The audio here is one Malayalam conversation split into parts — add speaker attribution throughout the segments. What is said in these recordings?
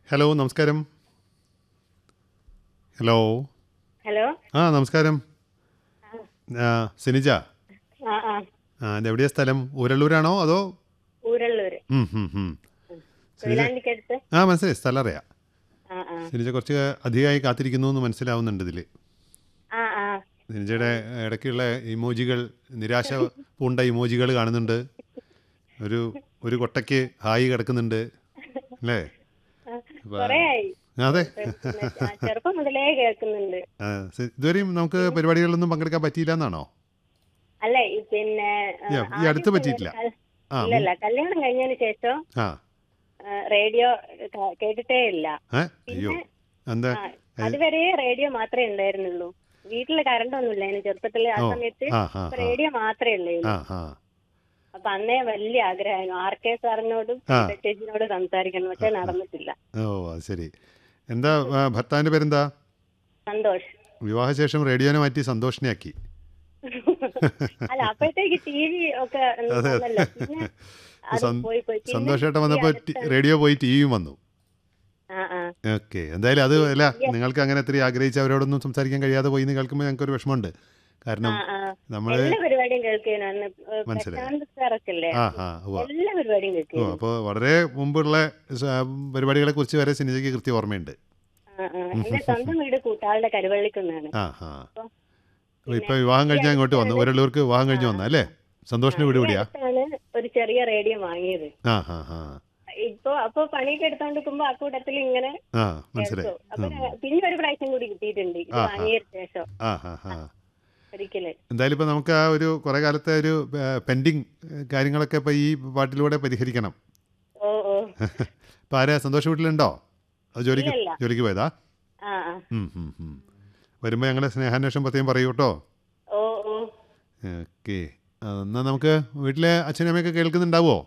Speaker 1: ഹലോ നമസ്കാരം ഹലോ
Speaker 2: ഹലോ
Speaker 1: ആ നമസ്കാരം ആ സിനിജ
Speaker 2: ആ ആ
Speaker 1: ആ എവിടെയാ സ്ഥലം ഊരള്ളൂരാണോ അതോ
Speaker 2: ഊരള്ളൂര്
Speaker 1: ഉം, ഉം, ഉം.
Speaker 2: കൊയിലാണ്ടിക്കടുത്ത്
Speaker 1: ആ മനസ്സിലായി സ്ഥലം അറിയാം
Speaker 2: ആ ആ
Speaker 1: സിനിജ കുറച്ച് അധികമായി കാത്തിരിക്കുന്നു എന്ന് മനസ്സിലാവുന്നുണ്ട് ഇതിൽ
Speaker 2: ആ ആ
Speaker 1: സിനിജയുടെ ഇടയ്ക്കുള്ള ഇമോജികൾ നിരാശ പൂണ്ട ഇമോജികൾ കാണുന്നുണ്ട് ഒരു ഒരു കൊട്ടയ്ക്ക് ഹായി കിടക്കുന്നുണ്ട് അല്ലേ
Speaker 2: കൊറേ ആയി
Speaker 1: അതെ
Speaker 2: പിന്നെ ആ, ചെറുപ്പം മുതലേ കേൾക്കുന്നുണ്ട്
Speaker 1: ആ, സി- ഇതുവരെയും നമുക്ക് പരിപാടികളിലൊന്നും പങ്കെടുക്കാൻ പറ്റിയില്ല എന്നാണോ
Speaker 2: അല്ല ഈ പിന്നെ ആ,
Speaker 1: ഈ- ഈ അടുത്ത്
Speaker 2: ആദ്യം
Speaker 1: പറ്റിയിട്ടില്ല.
Speaker 2: കൽ-
Speaker 1: ആ
Speaker 2: ഇല്ലല്ല കല്യാണം കഴിഞ്ഞതിന് ശേഷം
Speaker 1: ആ
Speaker 2: ആ, റേഡിയോ ക- കേട്ടിട്ടേ ഇല്ല
Speaker 1: ഏ അയ്യോ എന്താ
Speaker 2: ആ, അതുവരെ റേഡിയോ മാത്രമേ ഉണ്ടായിരുന്നുള്ളൂ വീട്ടില് കറണ്ട് ഒന്നുമില്ല അതിന് ചെറുപ്പത്തില് ആ
Speaker 1: ഓ,
Speaker 2: സമയത്ത്
Speaker 1: ആ ആ ആ
Speaker 2: റേഡിയോ മാത്രമേ ഉള്ളൂ
Speaker 1: ആ ആ
Speaker 2: അപ്പൊ അന്നേ വലിയ ആഗ്രഹമായിരുന്നു ആർ കെ സാറിനോടും
Speaker 1: ആ.
Speaker 2: ചേച്ചിനോടും സംസാരിക്കണം പക്ഷെ നടന്നിട്ടില്ല
Speaker 1: ഓ അത് ശരി എന്താ ആ, ഭർത്താവിന്റെ പേരെന്താ
Speaker 2: സന്തോഷ്
Speaker 1: വിവാഹശേഷം റേഡിയോനെ മാറ്റി സന്തോഷിനെയാക്കി
Speaker 2: അല്ല അപ്പോഴത്തേക്ക് ടി വി ഒക്കെ വന്നല്ലോ പിന്നെ അത്
Speaker 1: സം-
Speaker 2: പോയി പോയി പിന്നെ
Speaker 1: സന്തോഷമായിട്ട്
Speaker 2: ഈ
Speaker 1: വന്നപ്പോൾ
Speaker 2: അടുത്ത-
Speaker 1: റേഡിയോ പോയി ടി വിയും വന്നു
Speaker 2: ആ ആ
Speaker 1: ഓക്കെ എന്തായാലും അത് അല്ല നിങ്ങൾക്ക് അങ്ങനെ ഒത്തിരി ആഗ്രഹിച്ച് അവരോടൊന്നും സംസാരിക്കാൻ കഴിയാതെ പോയി എന്ന് കേൾക്കുമ്പോൾ ഞങ്ങൾക്ക് ഒരു വിഷമമുണ്ട് കാരണം
Speaker 2: ആ, ആ.
Speaker 1: നമ്മൾ
Speaker 2: എല്ലാ പരിപാടിയും കേൾക്കുകയാണ്
Speaker 1: മനസ്സിലായി.
Speaker 2: പ്രശാന്ത് സാറൊക്കെ ഇല്ലേ
Speaker 1: ആ ആ ഉവ്വ.
Speaker 2: എല്ലാ പരിപാടിയും
Speaker 1: ഓ
Speaker 2: കേൾക്കുകയാണ്
Speaker 1: അപ്പോൾ വളരെ മുമ്പുള്ള സ- പരിപാടികളെ കുറിച്ച് വരെ സിനിജയ്ക്ക് കൃത്യം ഓർമ്മയുണ്ട്
Speaker 2: ആ, ആ. എന്റെ സ്വന്തം വീട് കൂട്ടാളുടെ കരുവള്ളിക്കുന്നാണ്
Speaker 1: ആ ആ അപ്പോൾ ഇപ്പോൾ വിവാഹം കഴിഞ്ഞാൽ അങ്ങോട്ട് വന്നു ഒരള്ളൂർക്ക് വിവാഹം കഴിഞ്ഞ് വന്ന അല്ലേ സന്തോഷിന്റെ വീട് എവിടെയാ
Speaker 2: അടുത്താണ് ഒരു ചെറിയ റേഡിയോ വാങ്ങിയത്
Speaker 1: ആ ആ ആ
Speaker 2: ഇപ്പൊ അപ്പൊ പണിയൊക്കെ എടുത്തോണ്ടിരിക്കുമ്പോ ആ കൂട്ടത്തിൽ ഇങ്ങനെ
Speaker 1: ആ മനസ്സിലായി
Speaker 2: കേൾക്കും അപ്പൊ ഞാൻ- പിന്നെ ഒരു പ്രാവശ്യം കൂടി കിട്ടിയിട്ടുണ്ട് ഇത്
Speaker 1: ആ, ആ.
Speaker 2: വാങ്ങിയതിന് ശേഷം
Speaker 1: ആ ആ ആ
Speaker 2: ഒരിക്കല്
Speaker 1: എന്തായാലും ഇപ്പോൾ നമുക്ക് ആ ഒരു കുറേ കാലത്തെ ഒരു പെൻഡിങ് കാര്യങ്ങളൊക്കെ ഇപ്പോൾ ഈ പാട്ടിലൂടെ പരിഹരിക്കണം
Speaker 2: ഓ ഓ
Speaker 1: ഇപ്പോൾ ആരാ സന്തോഷ വീട്ടിലുണ്ടോ അത് ജോലിക്ക്
Speaker 2: ഇല്ലില്ല.
Speaker 1: ജോലിക്ക് പോയതാ
Speaker 2: ആ ആ
Speaker 1: വരുമ്പോൾ ഞങ്ങളെ സ്നേഹാന്വേഷണം പ്രത്യേകം പറയൂ കേട്ടോ
Speaker 2: ഓ ഓ
Speaker 1: ഓക്കെ എന്നാൽ നമുക്ക് വീട്ടിലെ അച്ഛനും അമ്മയൊക്കെ കേൾക്കുന്നുണ്ടാവുമോ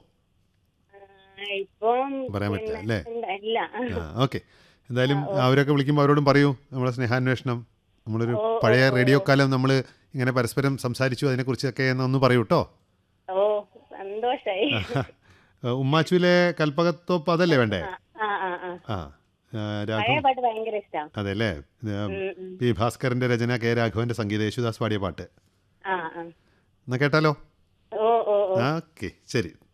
Speaker 2: ആ, ഇപ്പം
Speaker 1: പറയാൻ പറ്റില്ല,
Speaker 2: പിന്നെ
Speaker 1: അല്ലേ?
Speaker 2: എന്താ- ഇല്ല
Speaker 1: ആ ഓക്കെ എന്തായാലും അവരൊക്കെ വിളിക്കുമ്പോൾ അവരോടും പറയൂ നമ്മളെ സ്നേഹാന്വേഷണം നമ്മളൊരു
Speaker 2: ഓ, ഓ,
Speaker 1: പഴയ
Speaker 2: ഓ,
Speaker 1: റേഡിയോ കാലം നമ്മൾ ഇങ്ങനെ പരസ്പരം സംസാരിച്ചു അതിനെക്കുറിച്ചൊക്കെ എന്നൊന്ന് പറയൂ കേട്ടോ
Speaker 2: ഓ സന്തോഷായി
Speaker 1: ഉമ്മാച്ചുവിലെ കൽപ്പകത്തോപ്പ് അതല്ലേ വേണ്ടേ
Speaker 2: ആ ആ ആ ആ
Speaker 1: ആ ആ,
Speaker 2: പഴയ
Speaker 1: രാഘവൻ
Speaker 2: പാട്ട് ഭയങ്കര ഇഷ്ടാ
Speaker 1: അതെ അല്ലേ ഇത്
Speaker 2: ഉം, ഉം.
Speaker 1: പി ഭാസ്കറിന്റെ രചന കെ രാഘവന്റെ സംഗീത യേശുദാസ് പാടിയ പാട്ട്
Speaker 2: ആ ആ
Speaker 1: എന്നാ കേട്ടാലോ
Speaker 2: ഓ ഓ ഓ
Speaker 1: ഓക്കെ ശരി